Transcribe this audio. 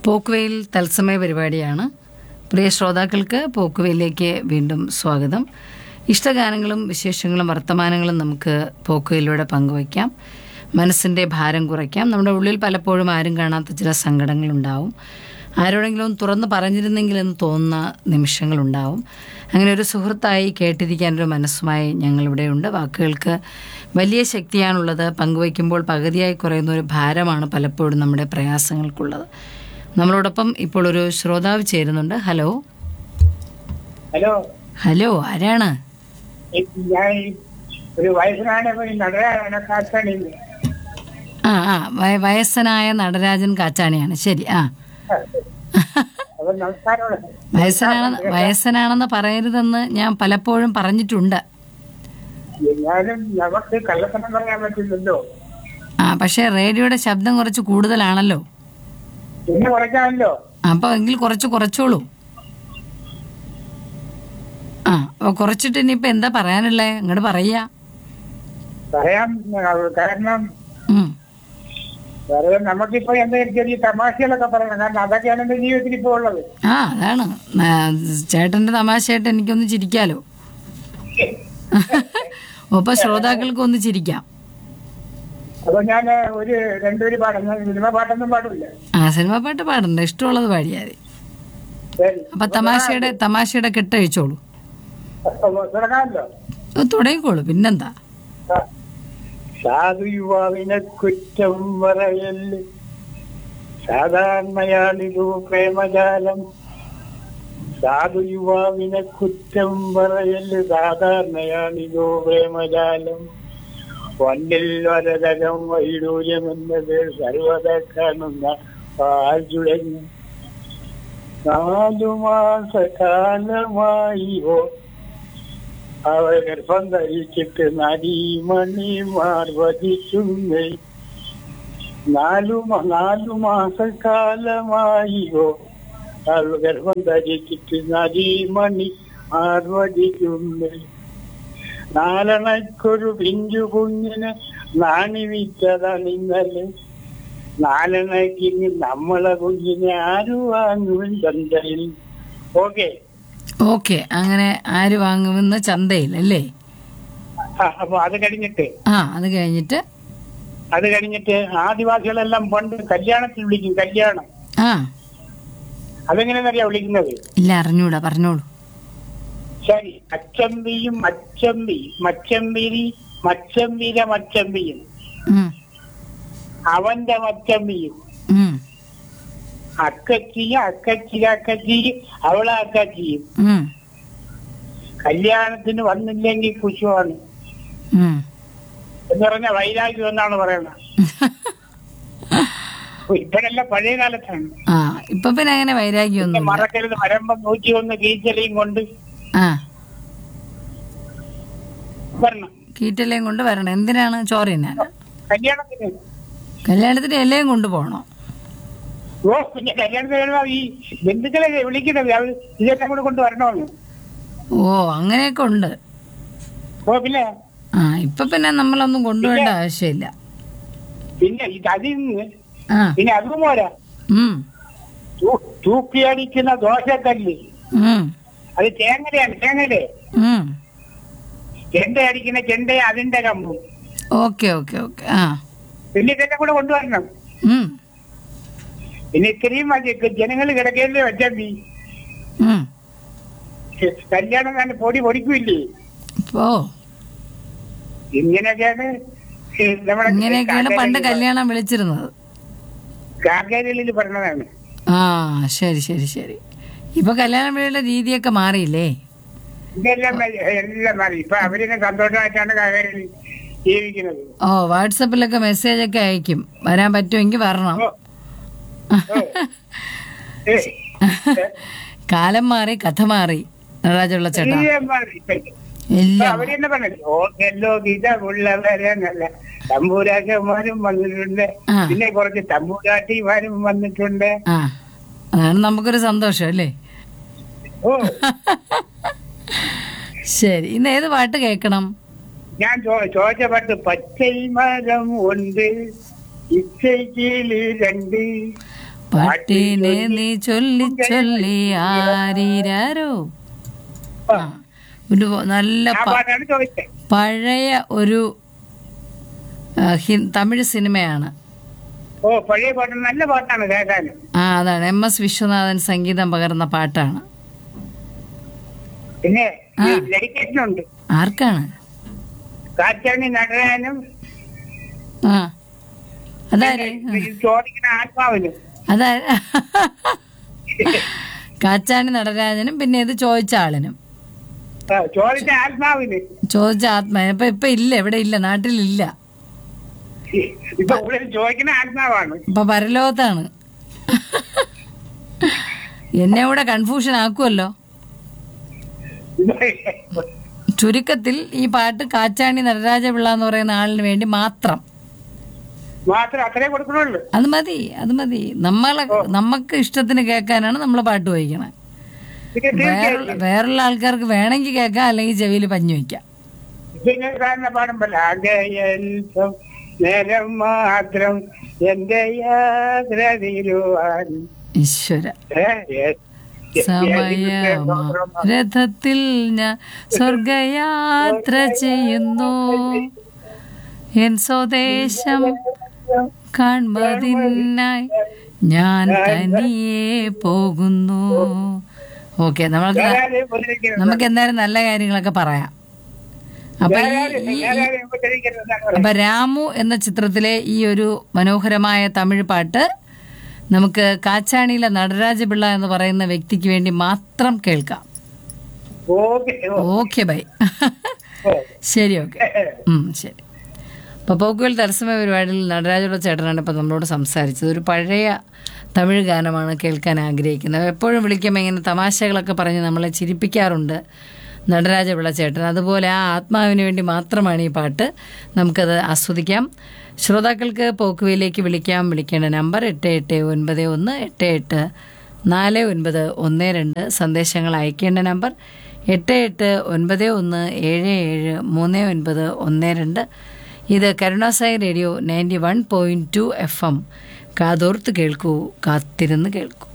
പോക്കുവെയിൽ തത്സമയ പരിപാടിയാണ് പ്രിയ ശ്രോതാക്കൾക്ക് പോക്കുവെയിലേക്ക് വീണ്ടും സ്വാഗതം ഇഷ്ടഗാനങ്ങളും വിശേഷങ്ങളും വർത്തമാനങ്ങളും നമുക്ക് പോക്കുവയിലൂടെ പങ്കുവയ്ക്കാം മനസ്സിൻ്റെ ഭാരം കുറയ്ക്കാം നമ്മുടെ ഉള്ളിൽ പലപ്പോഴും ആരും കാണാത്ത ചില സങ്കടങ്ങളുണ്ടാവും ആരോടെങ്കിലും തുറന്ന് പറഞ്ഞിരുന്നെങ്കിൽ എന്ന് തോന്നുന്ന നിമിഷങ്ങളുണ്ടാവും അങ്ങനെ ഒരു സുഹൃത്തായി കേട്ടിരിക്കാനൊരു മനസ്സുമായി ഞങ്ങളിവിടെയുണ്ട് വാക്കുകൾക്ക് വലിയ ശക്തിയാണുള്ളത് പങ്കുവയ്ക്കുമ്പോൾ പകുതിയായി കുറയുന്ന ഒരു ഭാരമാണ് പലപ്പോഴും നമ്മുടെ പ്രയാസങ്ങൾക്കുള്ളത് നമ്മളോടൊപ്പം ഇപ്പോൾ ഒരു ശ്രോതാവ് ചേരുന്നുണ്ട് ഹലോ ഹലോ ഹലോ ആരാണ് ഞാൻ ഒരു വയസ്സനാണ് നടരാണ് കാത്താണി ആ ആ വയ- വയസ്സനായ നടരാജൻ കാച്ചാണിയാണ് ശരി ആ അപ്പൊ നമസ്കാരമുണ്ട് വയസ്സനാണ് വയസ്സനാണെന്ന് പറയരുതെന്ന് ഞാൻ പലപ്പോഴും പറഞ്ഞിട്ടുണ്ട് എന്നാലും നമുക്ക് കള്ളത്തനം പറയാൻ പറ്റില്ലല്ലോ ആ പക്ഷേ റേഡിയോയുടെ ശബ്ദം കുറച്ച് കൂടുതലാണല്ലോ പിന്നെ കുറയ്ക്കാമല്ലോ അപ്പോൾ എങ്കിൽ കുറച്ച് കുറച്ചോളൂ ആ അപ്പോൾ കുറച്ചിട്ട് ഇനിയിപ്പോൾ എന്താ പറയാനുള്ളേ ഇങ്ങോട്ട് പറയാ പറയാം അഹ് കാരണം ഉം. വേറെ നമുക്കിപ്പോ എന്തെങ്കിലും ചെറിയ തമാശകളൊക്കെ പറയണം കാരണം അതൊക്കെയാണ് എന്റെ ജീവിതത്തിൽ ഇപ്പൊ ഉള്ളത് ആ അതാണ് ആ, ചേട്ടൻ്റെ തമാശയായിട്ട് എനിക്കൊന്ന് ചിരിക്കാലോ ഒപ്പം ശ്രോതാക്കൾക്ക് ഒന്ന് ചിരിക്കാം അപ്പൊ ഞാൻ ഒരു രണ്ടുപേര് പാടാം ഞാൻ സിനിമ പാട്ടൊന്നും പാടില്ല ആ സിനിമ പാട്ട് പാടണ്ട ഇഷ്ടമുള്ളത് പാടിയാൽ മതി ശരി അപ്പം തമാശയുടെ തമാശയുടെ കെട്ടഴിച്ചോളൂ അപ്പൊ തുടങ്ങാമല്ലോ അത് തുടങ്ങിക്കോളൂ പിന്നെന്താ സാധു യുവാവിനെ കുറ്റം പറയല് സാധാരണയാണിതു പ്രേമജാലം സാധു യുവാവിനെ കുറ്റം പറയല് സാധാരണയാണിതു പ്രേമജാലം വന്നിൽ വരതകം വൈഡൂര്യമെന്നത് സർവത കാണുന്ന പാൽച്ചുഴഞ്ഞു നാലു മാസകാലമായിവോ അവ ഗർഭം ധരിച്ചിട്ട് നരീമണി മാർവതിക്കുന്നേ നാലു മ- നാലു മാസക്കാലമായിയോ അവ ഗർഭം ധരിച്ചിട്ട് നരീമണി മാർവതിക്കുന്നേ നാലണയ്ക്കൊരു പിഞ്ചു കുഞ്ഞിന് നാണി വിറ്റതാണ് ഇന്നലെ നാലണയ്ക്ക് ഇനി നമ്മളെ കുഞ്ഞിനെ ആരു വാങ്ങും ചന്തയിൽ ഓക്കെ ഓക്കെ അങ്ങനെ ആര് വാങ്ങുമെന്ന് ചന്തയിൽ അല്ലേ അപ്പൊ അത് കഴിഞ്ഞിട്ട് ആ അത് കഴിഞ്ഞിട്ട് അത് കഴിഞ്ഞിട്ട് ആദിവാസികളെല്ലാം പണ്ട് കല്യാണത്തിൽ വിളിക്കും കല്യാണം ആ അതെങ്ങനെയാണെന്നറിയാ വിളിക്കുന്നത് ഇല്ല അറിഞ്ഞൂടാ പറഞ്ഞോളൂ ശരി അച്ചമ്പിയും മച്ചമ്പി മച്ചമ്പിരി മച്ചമ്പിര മച്ചമ്പിയും ഉം, അവന്റെ മച്ചമ്പിയും ഉം, അക്കച്ചിയും അക്കച്ചിര അക്കച്ചിയും അവളെ അക്കച്ചിയും ഉം, കല്യാണത്തിന് വന്നില്ലെങ്കിൽ കുശുവാണ് ഉം. എന്ന് പറഞ്ഞ വൈരാഗ്യം എന്നാണ് പറയുന്നത് ഇപ്പോഴല്ല പഴയ കാലത്താണ് ആ ഇപ്പൊ പിന്നെ അങ്ങനെ വൈരാഗ്യമൊന്നുമില്ല മറക്കരുത് മരമ്പം നൂറ്റി ഒന്ന് കീച്ചലയും കൊണ്ട് ആ വരണം കീറ്റലയും കൊണ്ട് വരണം എന്തിനാണ് ചോറ് തിന്നാനാ കല്യാണത്തിന് കല്യാണത്തിന് ഇലയും കൊണ്ടുപോകണം ഓ പിന്നെ കല്യാണത്തിന് വരുമ്പോ ഈ ബന്ധുക്കളെ വിളിക്കുന്നത് അത് ഇതെല്ലാം കൂടെ കൊണ്ട് വരണമെന്ന് ഓ അങ്ങനെയൊക്കെ ഉണ്ട് ഓ പിന്നെ ആ ഇപ്പൊ പിന്നെ നമ്മളൊന്നും കൊണ്ടുപോകേണ്ട ആവശ്യമില്ല പിന്നെ ഇത് അതിൽ നിന്ന് ആ പിന്നെ അതും പോരാ ഉം, തൂ- തൂക്കിയടിക്കുന്ന ദോശക്കല്ല് ഉം, അത് തേങ്ങലയാണ് തേങ്ങല് ഉം. ചെണ്ട അടിക്കുന്ന ചെണ്ട അതിന്റെ കമ്പും ഓക്കെ ഓക്കെ ഓക്കെ ആ പിന്നെ ഇതെല്ലാം കൂടെ കൊണ്ടുവരണം ഉം, പിന്നെ ഇത്രയും മതി ജനങ്ങൾ കിടക്കല്ലേ വെച്ചി ഉം. കല്യാണം തന്നെ പൊടി പൊടിക്കൂല്ലേ ഓ ഇങ്ങനെയൊക്കെയാണ് ഈ നമ്മുടെ ഇങ്ങനെയൊക്കെയാണ് പണ്ട് കല്യാണം വിളിച്ചിരുന്നത് കാക്കേരളിൽ പറഞ്ഞതാണ് ആ ശരി ശരി ശരി ഇപ്പൊ കല്യാണം വിളിയുടെ രീതിയൊക്കെ മാറിയില്ലേ ഇതെല്ലാം മതി- എല്ലാം മാറി ഇപ്പൊ അവരിങ്ങനെ സന്തോഷമായിട്ടാണ് കാക്കേരളിൽ ജീവിക്കുന്നത് ഓ വാട്സപ്പിലൊക്കെ മെസ്സേജ് ഒക്കെ അയക്കും വരാൻ പറ്റുമെങ്കിൽ വരണം ഓ. ഓ. ഏ, കാലം മാറി കഥ മാറി നടരാജുള്ള ചേട്ടാ എല്ലാം മാറി ഇപ്പൊ. ഇപ്പൊ എല്ലാം അവര് തന്നെ പറഞ്ഞു ഓക്കെല്ലോ ഗീതമുള്ളവരെ നല്ല തമ്പൂരാക്കന്മാരും വന്നിട്ടുണ്ട് ആ. പിന്നെ കുറച്ച് തമ്പൂരാട്ടിമാരും വന്നിട്ടുണ്ട് ആ അതാണ് നമുക്കൊരു സന്തോഷം അല്ലേ ഓ ശരി ഇന്ന് ഏത് പാട്ട് കേൾക്കണം ഞാൻ ചോ- ചോദിച്ച പാട്ട് പച്ചൈ മരം ഉണ്ട് ഇച്ചൈക്കില് രണ്ട് പാട്ടിനെ നീ ചൊല്ലി ചൊല്ലി ആരീരാരോ ആ, ആ ഒരു നല്ല ആ പ- പാട്ടാണ് ചോദിച്ചത് പഴയ ഒരു ആ, ഹി- തമിഴ് സിനിമയാണ് ഓ പഴയ പാട്ട് നല്ല പാട്ടാണ് കേൾക്കാൻ ആ അതാണ് എം എസ് വിശ്വനാഥൻ സംഗീതം പകർന്ന പാട്ടാണ് പിന്നെ ആ. ഡെഡിക്കേഷൻ ഉണ്ട് ആർക്കാണ് കാറ്റാണി നടരാനും ആ അതാര് ചോദിക്കുന്ന ആത്മാവിന് അതാ കാച്ചാണി നടരാജനും പിന്നെ ഇത് ചോദിച്ച ആളിനും ആ, ചോദിച്ച ആത്മാവിന് ചോദിച്ച ആത്മാ ഇപ്പൊ ഇപ്പൊ ഇല്ല ഇവിടെ ഇല്ല നാട്ടിലില്ല ഇപ്പൊ ഇവിടെ ചോദിക്കുന്ന ആത്മാവാണ് ഇപ്പൊ പരലോകത്താണ് എന്നെ കൂടെ കൺഫ്യൂഷൻ ആക്കുമല്ലോ ചുരുക്കത്തിൽ ഈ പാട്ട് കാച്ചാണി നടരാജ പിള്ള എന്ന് പറയുന്ന ആളിന് വേണ്ടി മാത്രം മാത്രം അത്രേ കൊടുക്കണുള്ളൂ അത് മതി അത് മതി നമ്മളെ നമുക്ക് ഇഷ്ടത്തിന് കേൾക്കാനാണ് നമ്മൾ പാട്ട് വായിക്കണേ പിന്നെ വേറെ തീർച്ചയായും വേറുള്ള ആൾക്കാർക്ക് വേണമെങ്കിൽ കേൾക്കാം അല്ലെങ്കിൽ ചെവിയിൽ പഞ്ഞു വയ്ക്കാം പിന്നെ കാരണം പാടുമ്പല്ല അകയൽപ്പം നേരം മാത്രം എന്റെ യാത്ര തീരുവാൻ ഈശ്വര ഏ, ഏ, ഏ, സമയമാ രഥത്തിൽ ഞാൻ സ്വർഗയാത്ര ചെയ്യുന്നു എൻ സ്വദേശം കാൺമതിനായി ഞാൻ തനിയെ പോകുന്നു ഓക്കെ നമ്മൾക്ക് വേറെ ഉപദ്രവിക്കരുത്. നമുക്ക് എന്തായാലും നല്ല കാര്യങ്ങളൊക്കെ പറയാം അപ്പൊ ഈ വേറെ ഈ- ഈ- വേറെ ഉപദ്രവിക്കരുത് എന്നാണ് പറയുന്നത്. അപ്പൊ രാമു എന്ന ചിത്രത്തിലെ ഈ ഒരു മനോഹരമായ തമിഴ് പാട്ട് നമുക്ക് കാച്ചാണിയിലെ നടരാജപിള്ള എന്ന് പറയുന്ന വ്യക്തിക്ക് വേണ്ടി മാത്രം കേൾക്കാം okay oh, okay bye oh. ശരി ഓക്കെ ഉം, ശരി അപ്പോൾ പോക്കുവൽ തത്സമയ പരിപാടിയിൽ നടരാജുള്ള ചേട്ടനാണ് ഇപ്പോൾ നമ്മളോട് സംസാരിച്ചത് ഒരു പഴയ തമിഴ് ഗാനമാണ് കേൾക്കാൻ ആഗ്രഹിക്കുന്നത് എപ്പോഴും വിളിക്കുമ്പോൾ ഇങ്ങനെ തമാശകളൊക്കെ പറഞ്ഞ് നമ്മളെ ചിരിപ്പിക്കാറുണ്ട് നടരാജപിള്ള ചേട്ടൻ അതുപോലെ ആ ആത്മാവിന് വേണ്ടി മാത്രമാണ് ഈ പാട്ട് നമുക്കത് ആസ്വദിക്കാം ശ്രോതാക്കൾക്ക് പോക്കുവയിലേക്ക് വിളിക്കാം വിളിക്കേണ്ട നമ്പർ എട്ട് എട്ട് ഒൻപത് ഒന്ന് എട്ട് എട്ട് നാല് ഒൻപത് ഒന്ന് രണ്ട് സന്ദേശങ്ങൾ അയക്കേണ്ട നമ്പർ എട്ട് എട്ട് ഒൻപത് ഒന്ന് ഏഴ് ഏഴ് മൂന്ന് ഒൻപത് ഒന്ന് രണ്ട് ഇത് Karunasai radio ninety one point two F M കാതോർത്ത് കേൾക്കൂ കാത്തിരുന്ന് കേൾക്കൂ